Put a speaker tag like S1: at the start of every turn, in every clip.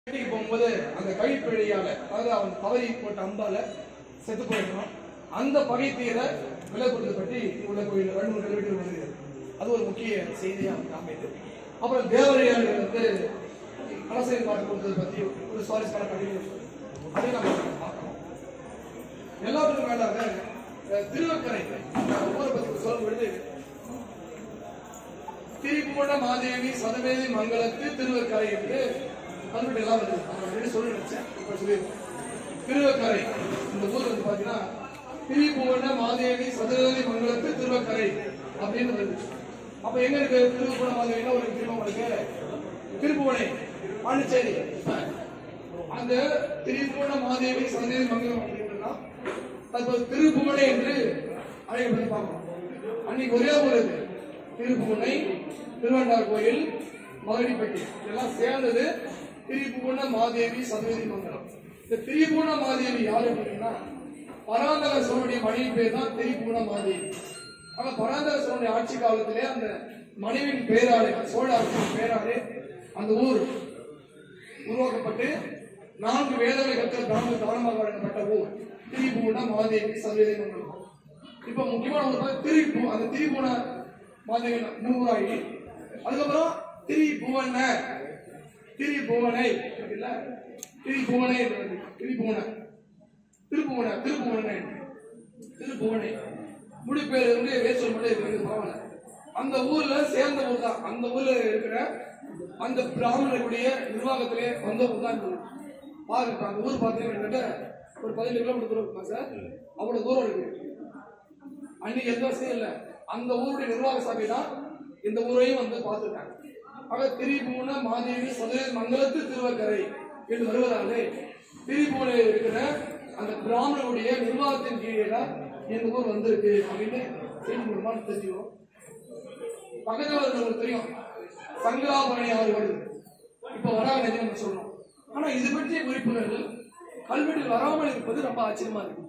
S1: வீட்டுக்கு போகும்போது அந்த கைப்பிழையால அதாவது அவன் தவறி போட்ட அம்பால செத்து போயிருக்கான் அந்த பகை தீர விலை கொடுத்தது பற்றி உள்ள கோயில் ரெண்டு மூணு கல்வெட்டு வருகிறது அது ஒரு முக்கிய செய்தியா அமைது அப்புறம் தேவரையாளர் வந்து கலசையில் பார்த்து கொடுத்தது பற்றி ஒரு சுவாரஸ்யமான கடிதம் அதையும் நம்ம பார்க்கணும் எல்லாத்துக்கும் மேலாக அஹ், திருவக்கரை அந்த ஊரை பற்றி சொல்லும் பொழுது திரிபுவன மாதேவி சதவேதி மங்களத்து திருவக்கரை என்று கல்வெட்டு எல்லாம் வருது நான் already சொல்லி நினைச்சேன் இப்ப சொல்லியிருக்கேன் திருவக்கரை இந்த ஊர் வந்து பாத்தீங்கன்னா திரிபுவன மாதேவி சதவேதி மங்களத்து திருவக்கரை அப்படின்னு வருது அப்ப எங்க இருக்கு திருப்புவன மாதேவினா ஒரு திருமணம் இருக்கு திருப்புவனை பாண்டிச்சேரி அந்த திரிபுவன மாதேவி சதவேதி மங்களம் அப்படின்றா தற்போது திருப்புவனை என்று அழைக்கப்பட்டு பார்க்கணும் அன்னைக்கு ஒரே ஒரு இது திருப்புவனை திருவண்டார் கோயில் மகடிப்பட்டி இதெல்லாம் சேர்ந்தது திரிபுவன மாதேவி சதவேதி மங்கலம் இந்த திரிபுவன மாதேவி யாரு அப்படின்னா பராந்தக சோழனுடைய மனைவி பேர் தான் திரிபுவன மாதேவி ஆனா பராந்தக சோழனுடைய ஆட்சி காலத்திலே அந்த மனைவியின் பேராலே சோழ அரசின் பேராலே அந்த ஊர் உருவாக்கப்பட்டு நான்கு வேதங்களை கற்ற பிராமண தானமாக வழங்கப்பட்ட ஊர் திரிபுவன மாதேவி சதவேதி மங்கலம் இப்ப முக்கியமான ஒரு பாரு, திரிபு அந்த திரிபுவன மாதேவி நூறாயி அதுக்கப்புறம் திரிபுவன திரிபுவனை இருக்குல்ல திரிபுவனை என்றது. திரிபுவன திருப்புவன திருப்புவனை திருப்புவனை முடிப்பேர் வந்து வேச்சல் மட்டும் இருக்கிறது பரவாயில்ல அந்த ஊர்ல சேர்ந்த ஊர் தான் அந்த ஊர்ல இருக்கிற அந்த பிராமணர்களுடைய நிர்வாகத்திலே வந்த ஊர் தான் இந்த ஊர் பாருங்க இப்ப அந்த ஊர் பார்த்தீங்கன்னா ஒரு பதினேழு கிலோமீட்டர் தூரம் இருக்குமா சார் அவ்வளவு தூரம் இருக்கு அன்னைக்கு எந்த வசதியும் இல்லை அந்த ஊருடைய நிர்வாக சபை தான் இந்த ஊரையும் வந்து பார்த்துருக்காங்க ஆக திரிபுவன மாதேவி சதுர மங்கலத்து திருவக்கரை என்று வருவதாலே திரிபுவனில் இருக்கிற அந்த பிராமணனுடைய நிர்வாகத்தின் கீழே தான் இந்த ஊர் வந்திருக்கு அப்படின்னு செய்தி மூலமா தெரிஞ்சுக்கிறோம் பக்கத்துல உங்களுக்கு தெரியும் சங்கராபரணி ஆறு வருது இப்ப வராக நதி நம்ம சொல்றோம் ஆனா இது பற்றிய குறிப்புகள் கல்வெட்டில் வராமல் இருப்பது ரொம்ப ஆச்சரியமா இருக்கு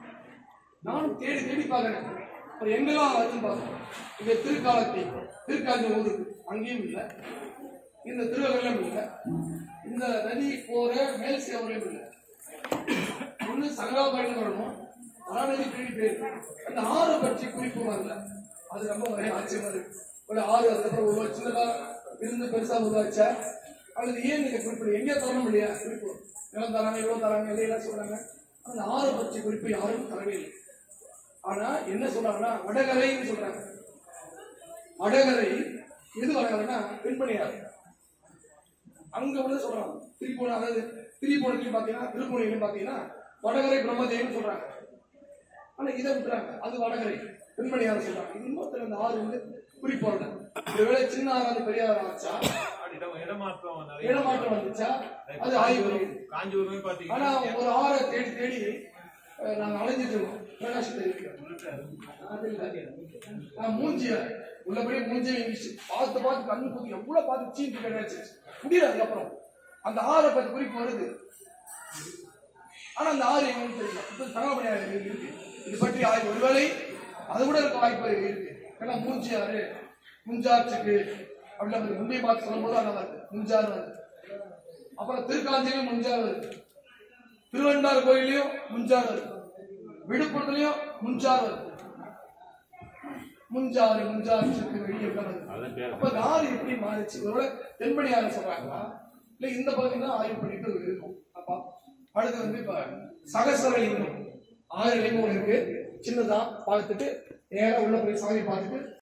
S1: நானும் தேடி தேடி பார்க்கறேன் அப்புறம் எங்கெல்லாம் வருதுன்னு பார்க்கறேன் இங்க திருக்காலத்தி திருக்காஞ்சி ஊர் இருக்கு அங்கேயும் இல்லை இந்த திருவகல்லம் இல்லை இந்த நதி போற மேல் சேவரையும் இல்லை ஒண்ணு சங்கராபாயின்னு வரணும் மகாநதி பிரிடி பேர் அந்த ஆறு பற்றி குறிப்பு வரல அது ரொம்ப ஒரே ஆச்சரியமா இருக்கு ஒரு ஆறு அதுக்கப்புறம் ஒரு சின்னதா இருந்து பெருசா உருவாச்சா அல்லது ஏன் நீங்க குறிப்பிடு எங்கே தரணும் இல்லையா குறிப்பு நிலம் தராங்க இவ்வளவு தராங்க எல்லாம் சொல்றாங்க அந்த ஆறு பற்றி குறிப்பு யாரும் தரவே இல்லை ஆனா என்ன சொல்றாங்கன்னா வடகரைன்னு சொல்றாங்க வடகரை எது வடகரைன்னா பெண்பணியார் அங்க வந்து சொல்றாங்க திரிபுவனம் அதாவது திரிபுவனத்திலையும் பாத்தீங்கன்னா திருப்புவனையிலும் பாத்தீங்கன்னா வடகரை பிரம்மதேவின்னு சொல்றாங்க ஆனா இதை விட்டுறாங்க அது வடகரை பெண்மணியார் சொல்றாங்க இது இன்னொருத்தர் அந்த ஆறு வந்து குறிப்போட ஒருவேளை சின்ன ஆறாவது பெரிய ஆறு ஆச்சா
S2: இடம் இடமாற்றம் நிறைய
S1: இடமாற்றம் வந்துச்சா அது ஆய்வு வருகிறது
S2: காஞ்சிபுரமே
S1: ஆனா
S2: பாத்தீங்கன்னா
S1: ஒரு ஆறை தேடி தேடி அஹ், நாங்க அலைஞ்சிட்டு இருக்கோம் பிரகாஷ் தெரிவிக்கிறோம் அது இல்ல. நான் மூஞ்சிய உள்ளபடி மூஞ்சிய இங்கிலீஷ் பார்த்து பார்த்து கண்ணு குத்தி எவ்வளவு பார்த்து சீட்டு கிடையாச்சு முடியல அதுக்கப்புறம் அந்த ஆறை பத்தி குறிப்பு வருது ஆனா அந்த ஆறு எங்கன்னு தெரியல இப்ப தகவல் இருக்கு இது பற்றி ஆய்வு ஒருவேளை அது கூட இருக்க வாய்ப்பு இருக்கு ஏன்னா மூஞ்சியாறு முஞ்சாற்றுக்கு அப்படிலாம் வருது முந்தைய பார்த்து சொல்லும்போது அந்த வருது முஞ்சாறு வருது அப்புறம் திருக்காஞ்சியிலும் முஞ்சாறு வருது திருவண்டார் கோயிலையும் முஞ்சாறு வருது விழுப்புரத்துலயும் முஞ்சாறு வருது முஞ்சாறு முஞ்சாற்றுக்கு வெளியே வருது அப்ப இந்த ஆறு எப்படி மாறிச்சு ஒருவேளை தென்படியாறு சொல்றாங்களா இல்ல இந்த பகுதி தான் ஆய்வு பண்ணிட்டு இருக்கும் அப்பா அடுத்து வந்து இப்ப சகசர லிங்கம் ஆறு லிங்கம் ஒண்ணு இருக்கு சின்னதா பார்த்துட்டு நேரா உள்ள போய் சாமி பார்த்துட்டு